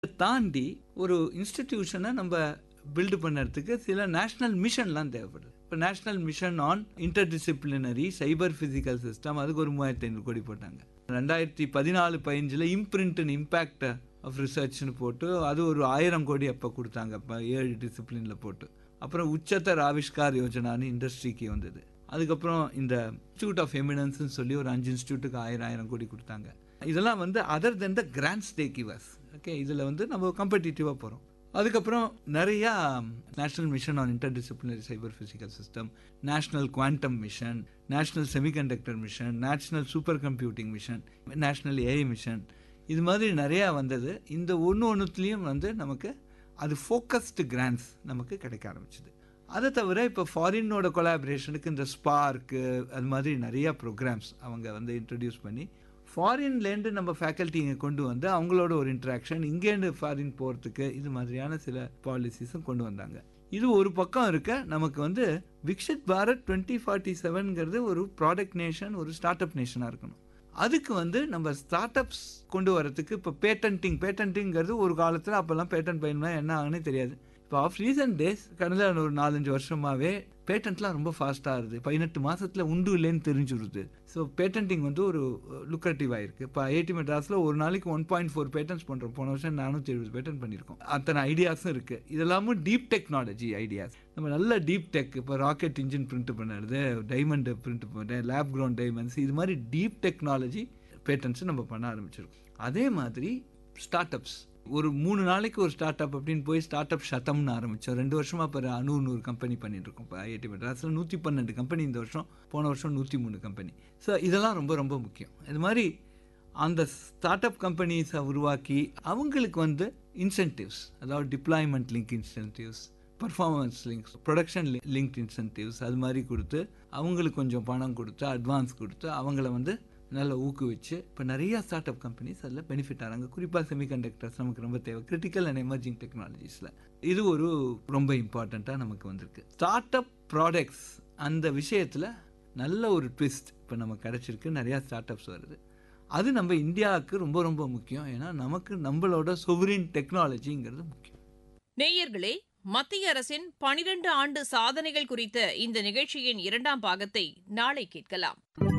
தாண்டி ஒரு இன்ஸ்டிடியூஷனை நம்ம பில்டு பண்ணுறதுக்கு சில நேஷ்னல் மிஷன்லாம் தேவைப்படுது இப்போ national mission on interdisciplinary cyber physical system அதுக்கு ஒரு மூவாயிரத்தி ஐநூறு கோடி போட்டாங்க ரெண்டாயிரத்தி பதினாலு பதினஞ்சில் இம்ப்ரிண்ட் அண்ட் இம்பேக்ட் ஆஃப் ரிசர்ச்னு போட்டு அது ஒரு ஆயிரம் கோடி அப்போ கொடுத்தாங்க இப்போ ஏழு டிசிப்ளினில் போட்டு அப்புறம் உச்சத்தர் ஆவிஷ்கார் யோஜனான்னு இண்டஸ்ட்ரிக்கு வந்தது அதுக்கப்புறம் இந்த இன்ஸ்டியூட் ஆஃப் எமினன்ஸ்னு சொல்லி ஒரு அஞ்சு இன்ஸ்டியூட்டுக்கு ஆயிரம் ஆயிரம் கோடி கொடுத்தாங்க இதெல்லாம் வந்து other than the grants the givers okay இதில் வந்து நம்ம காம்படிட்டிவாக போகிறோம் அதுக்கப்புறம் நிறையா national mission on interdisciplinary cyber physical system national quantum mission national semiconductor mission national super computing mission national AI mission இது மாதிரி நிறையா வந்தது இந்த ஒன்று ஒன்றுத்துலேயும் வந்து நமக்கு அது ஃபோக்கஸ்டு கிராண்ட்ஸ் நமக்கு கிடைக்க ஆரம்பிச்சுது அதை தவிர இப்போ ஃபாரினோட கொலாபரேஷனுக்கு இந்த ஸ்பார்க்கு அது மாதிரி நிறையா ப்ரோக்ராம்ஸ் அவங்க வந்து இன்ட்ரடியூஸ் பண்ணி ஃபாரின்லேருந்து நம்ம ஃபேக்கல்ட்டி இங்கே கொண்டு வந்து அவங்களோட ஒரு இன்ட்ராக்ஷன் இங்கேருந்து ஃபாரின் போகிறதுக்கு இது மாதிரியான சில பாலிசிஸும் கொண்டு வந்தாங்க இது ஒரு பக்கம் இருக்க நமக்கு வந்து விக்ஷித் பாரத் டுவெண்ட்டி ஃபார்ட்டி செவன்கிறது ஒரு ப்ராடக்ட் நேஷன் ஒரு ஸ்டார்ட் அப் நேஷனாக இருக்கணும் அதுக்கு வந்து நம்ம ஸ்டார்ட் அப்ஸ் கொண்டு வரதுக்கு இப்போ பேட்டன்ட்டிங் பேட்டன்ட்டிங்கிறது ஒரு காலத்தில் அப்போல்லாம் பேட்டன் பயன்னா என்ன ஆகுன்னு தெரியாது இப்போ ஆஃப் ரீசன்ட் டேஸ் கடந்த ஒரு நாலஞ்சு வருஷமாகவே பேட்டன்ட்லாம் ரொம்ப ஃபாஸ்ட்டாக இருக்குது பதினெட்டு மாதத்தில் உண்டு இல்லைன்னு தெரிஞ்சுருது ஸோ பேட்டன்ட்டிங் வந்து ஒரு லுக்ரேட்டிவ் ஆயிருக்கு இப்போ ஐஐடி மெட்ராஸில் ஒரு நாளைக்கு ஒன் பாயிண்ட் ஃபோர் பேட்டன்ஸ் பண்ணுறோம் போன வருஷம் நானூற்றி எழுபது பேட்டன் பண்ணியிருக்கோம் அத்தனை ஐடியாஸும் இருக்குது இதெல்லாமும் டீப் டெக்னாலஜி ஐடியாஸ் நம்ம நல்ல டீப் டெக் இப்போ ராக்கெட் இன்ஜின் பிரிண்ட் பண்ணுறது டைமண்ட் பிரிண்ட் பண்ணுறது லேப் க்ரௌண்ட் டைமண்ட்ஸ் இது மாதிரி டீப் டெக்னாலஜி பேட்டன்ஸை நம்ம பண்ண ஆரம்பிச்சிருக்கோம் அதே மாதிரி ஸ்டார்ட் அப்ஸ் ஒரு மூணு நாளைக்கு ஒரு ஸ்டார்ட் அப் அப்படின்னு போய் ஸ்டார்ட் அப் சதம்னு ஆரம்பித்தோம் ரெண்டு வருஷமாக இப்போ நூறு நூறு கம்பெனி பண்ணிட்டு இருக்கோம் இப்போ ஐஐடி மெட்ராஸில் நூற்றி பன்னெண்டு கம்பெனி இந்த வருஷம் போன வருஷம் நூற்றி மூணு கம்பெனி ஸோ இதெல்லாம் ரொம்ப ரொம்ப முக்கியம் இது மாதிரி அந்த ஸ்டார்ட் அப் கம்பெனிஸை உருவாக்கி அவங்களுக்கு வந்து இன்சென்டிவ்ஸ் அதாவது deployment link incentives performance links production link incentives அது மாதிரி கொடுத்து அவங்களுக்கு கொஞ்சம் பணம் கொடுத்து அட்வான்ஸ் கொடுத்து அவங்கள வந்து நல்லா ஊக்குவிச்சு இப்போ நிறைய ஸ்டார்ட் அப் கம்பெனிஸ் அதில் பெனிஃபிட் ஆகிறாங்க குறிப்பாக செமிகண்டக்டர்ஸ் நமக்கு ரொம்ப தேவை கிரிட்டிக்கல் அண்ட் எமர்ஜிங் டெக்னாலஜிஸில் இது ஒரு ரொம்ப இம்பார்ட்டண்ட்டாக நமக்கு வந்திருக்கு ஸ்டார்ட் அப் ப்ராடக்ட்ஸ் அந்த விஷயத்தில் நல்ல ஒரு ட்விஸ்ட் இப்போ நமக்கு கிடச்சிருக்கு நிறையா ஸ்டார்ட் அப்ஸ் வருது அது நம்ம இந்தியாவுக்கு ரொம்ப ரொம்ப முக்கியம் ஏன்னா நமக்கு நம்மளோட சொவரின் டெக்னாலஜிங்கிறது முக்கியம் நேயர்களே மத்திய அரசின் பனிரெண்டு ஆண்டு சாதனைகள் குறித்த இந்த நிகழ்ச்சியின் இரண்டாம் பாகத்தை நாளை கேட்கலாம்